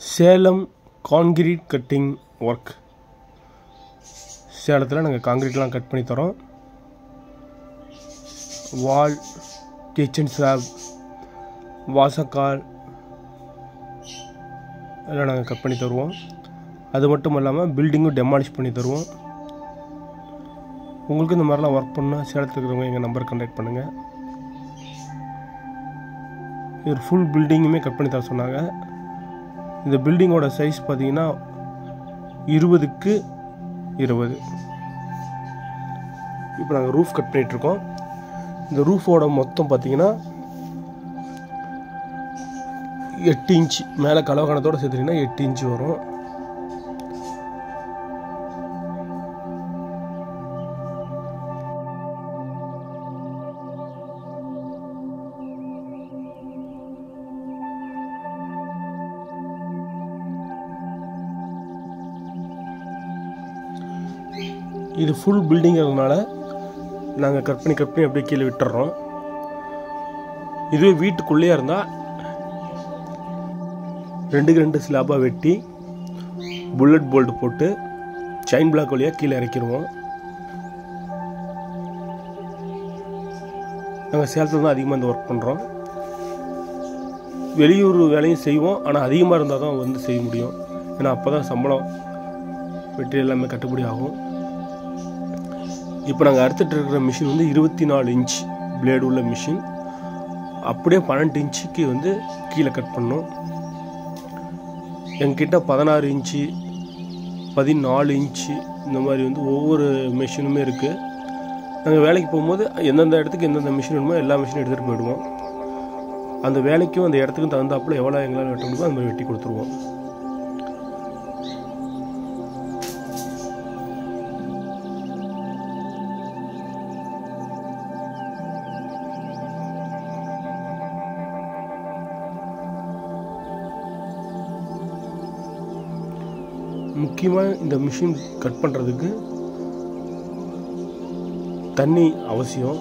Salem concrete cutting work சேலத்தில் நாங்கள் காங்கிரீட்லாம் cut பண்ணி தரோம் வால் கிச்சன் ஸ்லாப் வாசக்கால் எல்லாம் நாங்கள் கட் பண்ணி தருவோம் அது மட்டும் இல்லாமல் பில்டிங்கும் டெமாலிஷ் பண்ணி தருவோம் உங்களுக்கு இந்த மாதிரிலாம் ஒர்க் பண்ணால் சேலத்தில் இருக்கிறவங்க எங்கள் நம்பர் கான்டாக்ட் பண்ணுங்கள் இது ஃபுல் பில்டிங்குமே கட் பண்ணி தர சொன்னாங்க இந்த பில்டிங்கோட சைஸ் பார்த்தீங்கன்னா இருபதுக்கு இருபது இப்போ நாங்கள் ரூஃப் கட் பண்ணிகிட்ருக்கோம் இந்த ரூஃபோட மொத்தம் பார்த்தீங்கன்னா எட்டு இன்ச் மேலே கலவகணத்தோடு சேர்த்துட்டிங்கன்னா எட்டு இன்ச்சு வரும் இது ஃபுல் பில்டிங்கிறதுனால நாங்கள் கட் பண்ணி கட் பண்ணி அப்படியே கீழே விட்டுறோம் இதுவே வீட்டுக்குள்ளேயே இருந்தால் ரெண்டுக்கு ரெண்டு ஸ்லாபாக வெட்டி புல்லட் போல்ட் போட்டு செயின் பிளாக் வழியாக கீழே இறக்கிடுவோம் நாங்கள் சேலத்தில் தான் அதிகமாக இந்த ஒர்க் பண்ணுறோம் வெளியூர் வேலையும் செய்வோம் ஆனால் அதிகமாக இருந்தால் தான் வந்து செய்ய முடியும் ஏன்னா அப்போ தான் சம்பளம் வெற்றி எல்லாமே கட்டுப்படி ஆகும் இப்போ நாங்கள் அறுத்துட்டு இருக்கிற மிஷின் வந்து இருபத்தி நாலு இன்ச் பிளேடு உள்ள மிஷின் அப்படியே பன்னெண்டு இன்ச்சுக்கு வந்து கீழே கட் பண்ணோம் என்கிட்ட பதினாறு இன்ச்சு பதினாலு இன்ச்சு இந்த மாதிரி வந்து ஒவ்வொரு மிஷினுமே இருக்குது நாங்கள் வேலைக்கு போகும்போது எந்தெந்த இடத்துக்கு எந்தெந்த மிஷின் வேணுமோ எல்லா மிஷினும் எடுத்துகிட்டு போயிடுவோம் அந்த வேலைக்கும் அந்த இடத்துக்கும் தகுந்தாப்புல எவ்வளோ எங்களால் வெட்ட முடியுமோ அந்த மாதிரி வெட்டி கொடுத்துருவோம் முக்கியமாக இந்த மிஷின் கட் பண்ணுறதுக்கு தண்ணி அவசியம்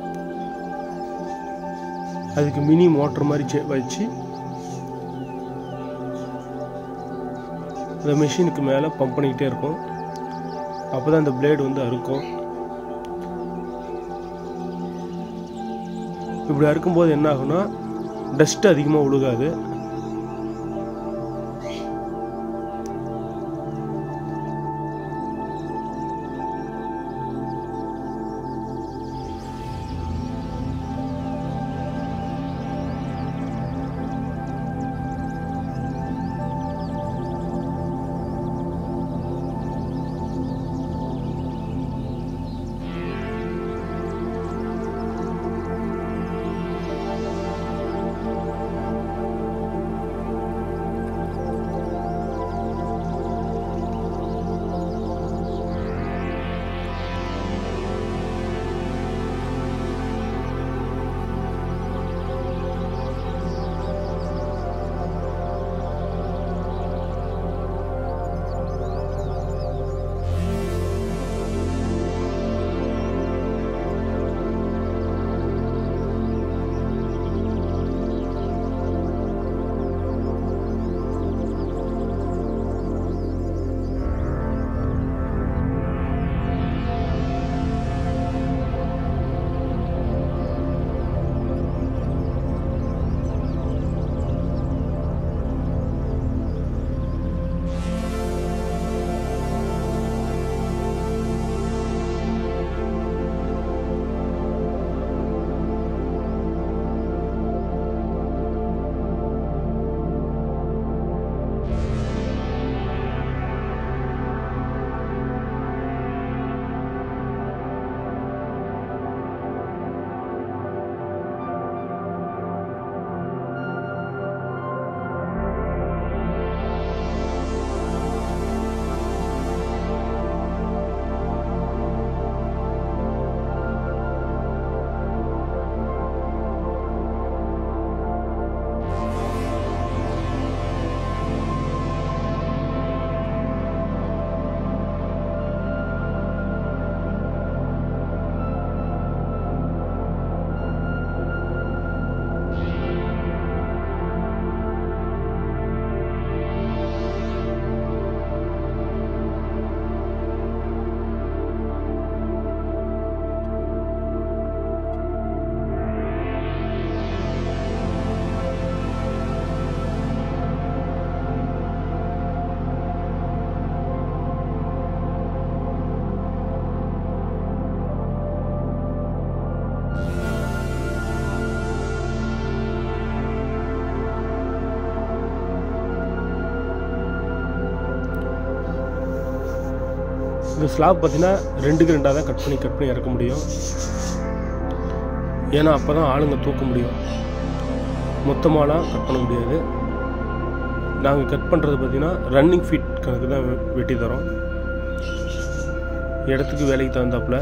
அதுக்கு மினி மோட்டர் மாதிரி செ- வச்சு இந்த மிஷினுக்கு மேலே பம்ப் பண்ணிக்கிட்டே இருக்கும் அப்போ தான் இந்த பிளேடு வந்து அறுக்கும் இப்படி அறுக்கும்போது என்ன ஆகும்னா டஸ்ட் அதிகமாக விழுகாது இந்த ஸ்லாப் பார்த்தீங்கன்னா ரெண்டுக்கு ரெண்டாக தான் கட் பண்ணி கட் பண்ணி இறக்க முடியும் ஏன்னா அப்போ தான் ஆளுங்க தூக்க முடியும் மொத்தமாலாம் கட் பண்ண முடியாது நாங்கள் கட் பண்ணுறது பார்த்தீங்கன்னா ரன்னிங் ஃபீட் கணக்கு தான் வெ- வெட்டி தரோம் இடத்துக்கு வேலைக்கு தகுந்தாப்புல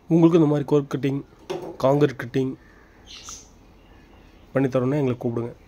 உங்களுக்கு இந்த மாதிரி கோர் கட்டிங் காங்கிரீட் கட்டிங் பண்ணி தரோன்னா எங்களை கூப்பிடுங்க